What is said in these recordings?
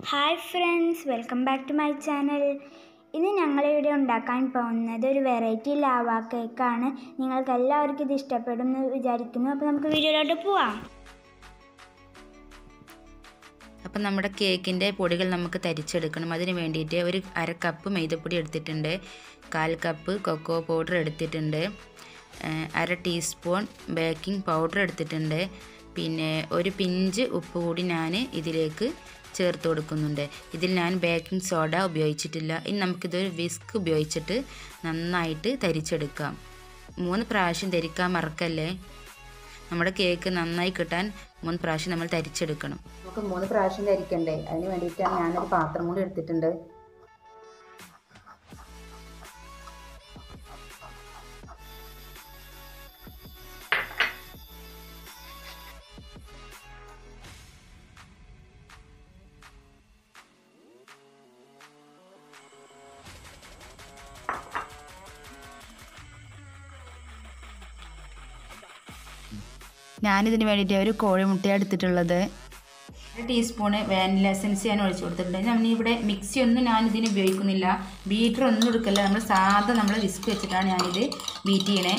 hi friends welcome back to my channel ഇന്ന് ഞങ്ങളിവിടെ ഉണ്ടാക്കാൻ പോകുന്നത് ഒരു വെറൈറ്റി ലാവ കേക്കാണ് നിങ്ങൾക്ക് എല്ലാവർക്കും ഇത് ഇഷ്ടപ്പെടും എന്ന് വിചാരിക്കുന്നു അപ്പോൾ നമുക്ക് വീഡിയോയിലോട്ട് പോവാം അപ്പം നമ്മുടെ കേക്കിൻ്റെ പൊടികൾ നമുക്ക് തരിച്ചെടുക്കണം അതിന് വേണ്ടിയിട്ട് ഒരു അര കപ്പ് മൈദപ്പൊടി എടുത്തിട്ടുണ്ട് കാൽ കപ്പ് കൊക്കോ പൗഡർ എടുത്തിട്ടുണ്ട് ഏഹ് അര ടീസ്പൂൺ ബേക്കിംഗ് പൗഡർ എടുത്തിട്ടുണ്ട് പിന്നെ ഒരു പിഞ്ച് ഉപ്പ് കൂടി ഞാൻ ഇതിലേക്ക് ചേർത്ത് കൊടുക്കുന്നുണ്ട് ഇതിൽ ഞാൻ ബേക്കിംഗ് സോഡ ഉപയോഗിച്ചിട്ടില്ല ഇനി നമുക്കിതൊരു വിസ്ക് ഉപയോഗിച്ചിട്ട് നന്നായിട്ട് തരിച്ചെടുക്കാം മൂന്ന് പ്രാവശ്യം തരിക്കാൻ മറക്കല്ലേ നമ്മുടെ കേക്ക് നന്നായി കിട്ടാൻ മൂന്ന് പ്രാവശ്യം നമ്മൾ തരിച്ചെടുക്കണം നമുക്ക് മൂന്ന് പ്രാവശ്യം ധരിക്കണ്ടേ അതിന് വേണ്ടിയിട്ടാണ് ഞാനൊരു പാത്രം കൂടി എടുത്തിട്ടുണ്ട് ഞാനിതിന് വേണ്ടിയിട്ട് ഒരു കോഴിമുട്ട എടുത്തിട്ടുള്ളത് ഒരു ടീസ്പൂണ് വാനില എസൻസ് ഞാൻ ഒഴിച്ചു കൊടുത്തിട്ടുണ്ട് നമ്മൾ ഇവിടെ മിക്സി ഒന്നും ഞാൻ ഇതിന് ഉപയോഗിക്കുന്നില്ല ബീറ്റർ ഒന്നും എടുക്കില്ല നമ്മൾ സാധാ നമ്മൾ വിസ്ക് വെച്ചിട്ടാണ് ഞാനിത് ബീറ്റ് ചെയ്യണേ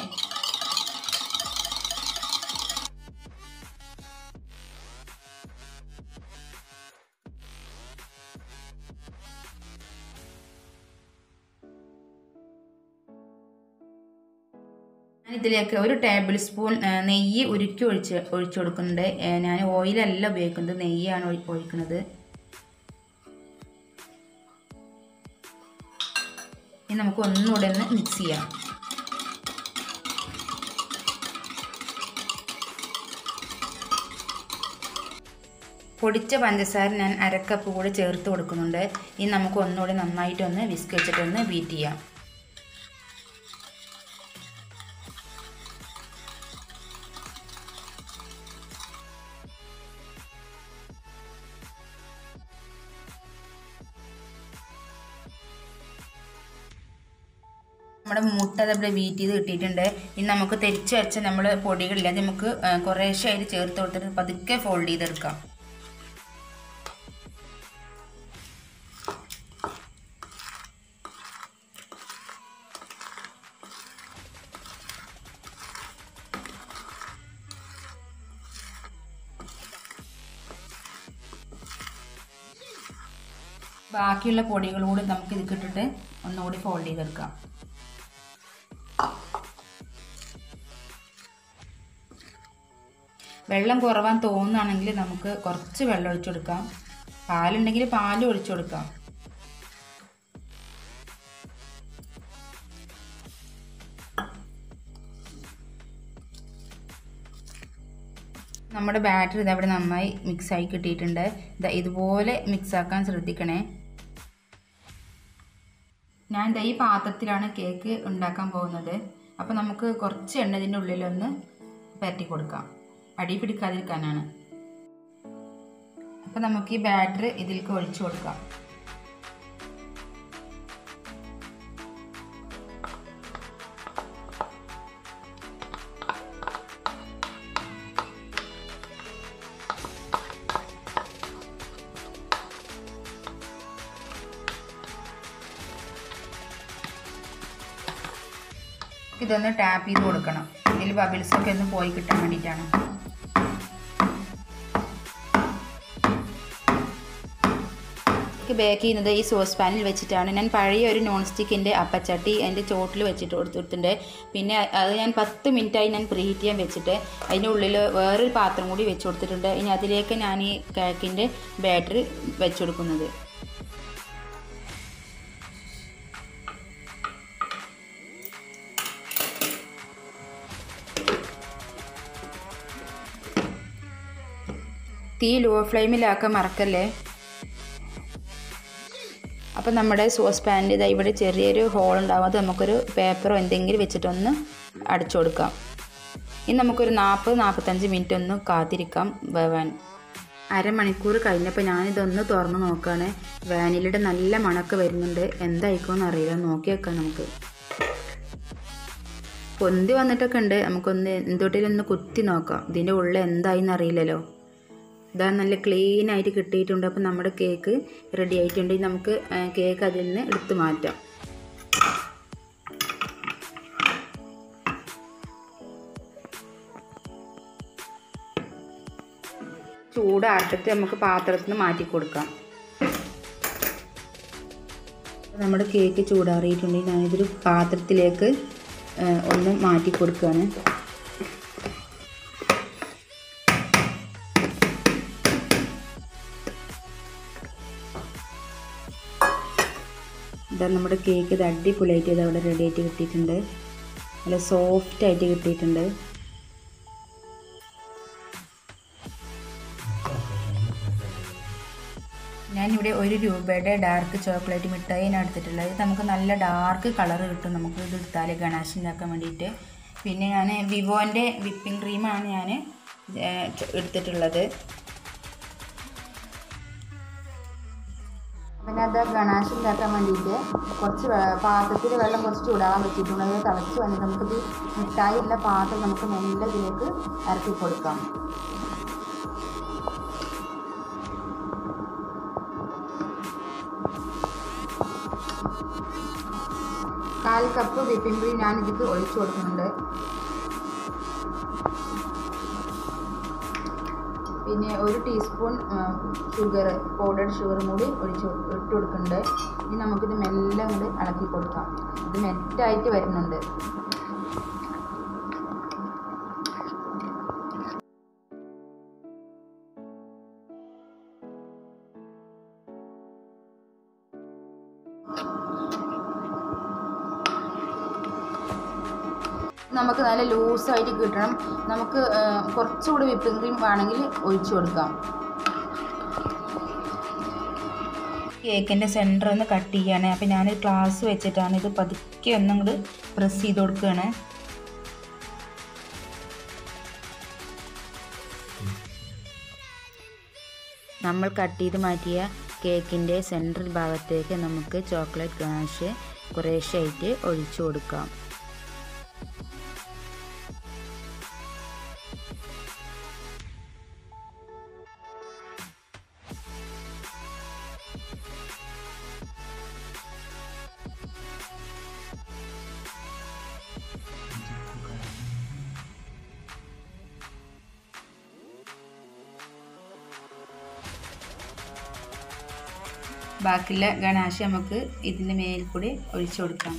ഞാൻ ഇതിലേക്ക് ഒരു ടേബിൾ സ്പൂൺ ആ, നെയ്യ് ഉരുക്കി ഒഴിച്ച് ഒഴിച്ചു കൊടുക്കുന്നുണ്ട് ഏ, ഞാൻ ഓയിലല്ല ഉപയോഗിക്കുന്നത് നെയ്യാണ് ഒഴി- ഒഴിക്കുന്നത് ഇനി നമുക്ക് ഒന്നുകൂടെ ഒന്ന് മിക്സ് ചെയ്യാം പൊടിച്ച പഞ്ചസാര ഞാൻ അരക്കപ്പ് കൂടി ചേർത്ത് കൊടുക്കുന്നുണ്ട് ഇനി നമുക്ക് ഒന്നുകൂടി നന്നായിട്ടൊന്ന് വിസ്ക് വെച്ചിട്ടൊന്ന് ബീറ്റ് ചെയ്യാം നമ്മുടെ മുട്ട അതവിടെ ബീറ്റ് ചെയ്ത് കിട്ടിയിട്ടുണ്ട് ഇനി നമുക്ക് തെരിച്ച് വെച്ച നമ്മൾ പൊടികളില്ല അത് നമുക്ക് ആ, കുറേശ്ശെ അതിൽ ചേർത്ത് കൊടുത്തിട്ട് പതുക്കെ ഫോൾഡ് ചെയ്തെടുക്കാം ബാക്കിയുള്ള പൊടികൾ കൂടി നമുക്ക് ഇത് ഇട്ടിട്ട് ഒന്നുകൂടി ഫോൾഡ് ചെയ്തെടുക്കാം വെള്ളം കുറവാൻ തോന്നുകയാണെങ്കിൽ നമുക്ക് കുറച്ച് വെള്ളം ഒഴിച്ചു കൊടുക്കാം പാലുണ്ടെങ്കിൽ പാലും ഒഴിച്ചു കൊടുക്കാം നമ്മുടെ ബാറ്റർ ഇതവിടെ നന്നായി മിക്സ് ആയി കിട്ടിയിട്ടുണ്ട് ദാ ഇതുപോലെ മിക്സ് ആക്കാൻ ശ്രദ്ധിക്കണേ ഞാൻ ദാ ഈ പാത്രത്തിലാണ് കേക്ക് ഉണ്ടാക്കാൻ പോകുന്നത് അപ്പോൾ നമുക്ക് കുറച്ച് എണ്ണ ഇതിൻ്റെ ഉള്ളിലൊന്ന് പരട്ടി കൊടുക്കാം അടി പിടിക്കാതിരിക്കാനാണ് അപ്പോൾ നമുക്ക് ഈ ബാറ്റർ ഇതിലേക്ക് ഒഴിച്ചു കൊടുക്കാം ഇതൊന്ന് ടാപ്പ് ചെയ്ത് കൊടുക്കണം ഇതിൽ ബബിൾസ് ഒക്കെ ഒന്ന് പോയി കിട്ടാൻ വേണ്ടിയിട്ടാണ് എനിക്ക് ബേക്ക് ചെയ്യുന്നത് ഈ സോസ് പാനിൽ വെച്ചിട്ടാണ് ഞാൻ പഴയ ഒരു നോൺ സ്റ്റിക്കിൻ്റെ അപ്പച്ചട്ടി അതിൻ്റെ ചോട്ടിൽ വെച്ചിട്ട് കൊടുത്തിട്ടുണ്ട് പിന്നെ അത് ഞാൻ പത്ത് മിനിറ്റായി ഞാൻ പ്രീ ഹീറ്റ് ചെയ്യാൻ വെച്ചിട്ട് അതിൻ്റെ ഉള്ളിൽ വേറൊരു പാത്രം കൂടി വെച്ച് കൊടുത്തിട്ടുണ്ട് ഇനി അതിലേക്ക് ഞാൻ ഈ കേക്കിൻ്റെ ബാറ്ററി വെച്ച് കൊടുക്കുന്നത് തീ ലോ ഫ്ലെയിമിലാക്കാൻ മറക്കല്ലേ അപ്പം നമ്മുടെ സോസ് പാനിൽ ഇതാ ഇവിടെ ചെറിയൊരു ഹോൾ ഉണ്ടാവും അത് നമുക്കൊരു പേപ്പറോ എന്തെങ്കിലും വെച്ചിട്ടൊന്ന് അടച്ചു കൊടുക്കാം ഇനി നമുക്കൊരു നാൽപ്പത് നാൽപ്പത്തഞ്ച് മിനിറ്റ് ഒന്ന് കാത്തിരിക്കാം വേവാൻ അരമണിക്കൂർ കഴിഞ്ഞപ്പോൾ ഞാനിതൊന്ന് തുറന്ന് നോക്കുകയാണ് വാനിലയുടെ നല്ല മണക്ക് വരുന്നുണ്ട് എന്തായിക്കോന്ന് അറിയില്ല നോക്കി വെക്കാം നമുക്ക് പൊന്തി വന്നിട്ടൊക്കെ ഉണ്ട് നമുക്കൊന്ന് എന്തൊട്ടിലൊന്ന് കുത്തി നോക്കാം ഇതിൻ്റെ ഉള്ളിൽ എന്തായിന്ന് അറിയില്ലല്ലോ ഇതാ നല്ല ക്ലീൻ ആയിട്ട് കിട്ടിയിട്ടുണ്ട് അപ്പോൾ നമ്മുടെ കേക്ക് റെഡി ആയിട്ടുണ്ട് ഇനി നമുക്ക് ആ, കേക്ക് അതിൽ നിന്ന് എടുത്ത് മാറ്റാം ചൂടാർത്തിട്ട് നമുക്ക് പാത്രത്തിൽ നിന്ന് മാറ്റി കൊടുക്കാം നമ്മുടെ കേക്ക് ചൂടാറിയിട്ടുണ്ടെങ്കിൽ ഞാനിതൊരു പാത്രത്തിലേക്ക് ആ, ഒന്ന് മാറ്റി കൊടുക്കുകയാണ് ഇതാ നമ്മുടെ കേക്ക് ഇത് അടിപൊളിയായിട്ട് ഇത് അവിടെ റെഡി ആയിട്ട് കിട്ടിയിട്ടുണ്ട് നല്ല സോഫ്റ്റ് ആയിട്ട് കിട്ടിയിട്ടുണ്ട് ഞാനിവിടെ ഒരു രൂപയുടെ ഡാർക്ക് ചോക്ലേറ്റ് മിഠായിയാണ് എടുത്തിട്ടുള്ളത് ഇത് നമുക്ക് നല്ല ഡാർക്ക് കളർ കിട്ടും നമുക്ക് ഇത് എടുത്താൽ ഗണാശ് ഉണ്ടാക്കാൻ വേണ്ടിയിട്ട് പിന്നെ ഞാൻ വിവോൻ്റെ വിപ്പിംഗ് ക്രീമാണ് ഞാൻ എടുത്തിട്ടുള്ളത് പിന്നെ അത് ഗണാശ് ഉണ്ടാക്കാൻ വേണ്ടിയിട്ട് കുറച്ച് വെ- പാത്രത്തിൽ വെള്ളം കുറച്ച് ചൂടാകാൻ വെച്ചിട്ടുണ്ട് അത് തിളച്ച് വന്നിട്ട് നമുക്കിത് മിഠായി ഉള്ള പാത്രം നമുക്ക് മെല്ലെ ഇതിലേക്ക് ഇറക്കി കൊടുക്കാം കാൽ കപ്പ് വിപ്പിംഗ് ക്രീം ഞാൻ ഇതിക്ക് ഒഴിച്ചു കൊടുക്കുന്നുണ്ട് പിന്നെ ഒരു ടീസ്പൂൺ ഷുഗർ പൗഡർഡ് ഷുഗറും കൂടി ഒഴിച്ച് ഇട്ട് കൊടുക്കുന്നുണ്ട് ഇനി നമുക്കിത് മെല്ലെ കൂടി ഇളക്കി കൊടുക്കാം ഇത് മെറ്റായിട്ട് വരുന്നുണ്ട് നമുക്ക് നല്ല ലൂസായിട്ട് കിട്ടണം നമുക്ക് ആ, കുറച്ചുകൂടി വിപ്പിംഗ് ക്രീം വേണമെങ്കിൽ ഒഴിച്ചു കൊടുക്കാം കേക്കിൻ്റെ സെൻറ്റർ ഒന്ന് കട്ട് ചെയ്യാണ് അപ്പോൾ ഞാൻ ഗ്ലാസ് വെച്ചിട്ടാണ് ഇത് പതുക്കെ ഒന്നും കൂടി പ്രസ് ചെയ്ത് കൊടുക്കുകയാണ് നമ്മൾ കട്ട് ചെയ്ത് മാറ്റിയ കേക്കിൻ്റെ സെൻട്രൽ ഭാഗത്തേക്ക് നമുക്ക് ചോക്ലേറ്റ് ഗണാഷ് കുറേശ്ശായിട്ട് ഒഴിച്ചു കൊടുക്കാം ബാക്കിയുള്ള ഗണാശ് നമുക്ക് ഇതിൻ്റെ മേൽ കൂടി ഒഴിച്ചു കൊടുക്കാം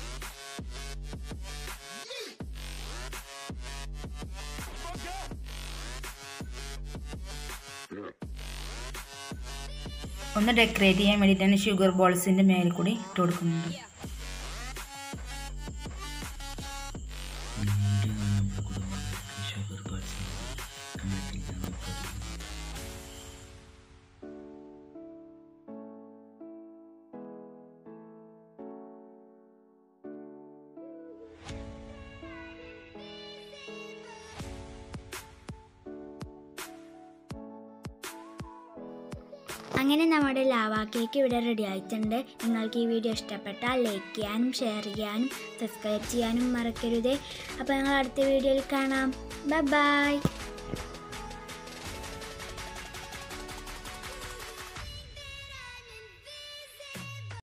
ഒന്ന് ഡെക്കറേറ്റ് ചെയ്യാൻ വേണ്ടിയിട്ടാണ് ഷുഗർ ബോൾസിൻ്റെ മേൽ കൂടി ഇട്ട് കൊടുക്കുന്നുണ്ട് അങ്ങനെ നമ്മുടെ ലാവാ കേക്ക് ഇവിടെ റെഡി ആയിട്ടുണ്ട് നിങ്ങൾക്ക് ഈ വീഡിയോ ഇഷ്ടപ്പെട്ടാൽ ലൈക്ക് ചെയ്യാനും ഷെയർ ചെയ്യാനും സബ്സ്ക്രൈബ് ചെയ്യാനും മറക്കരുതേ അപ്പോൾ ഞങ്ങൾ അടുത്ത വീഡിയോയിൽ കാണാം ബൈ ബൈ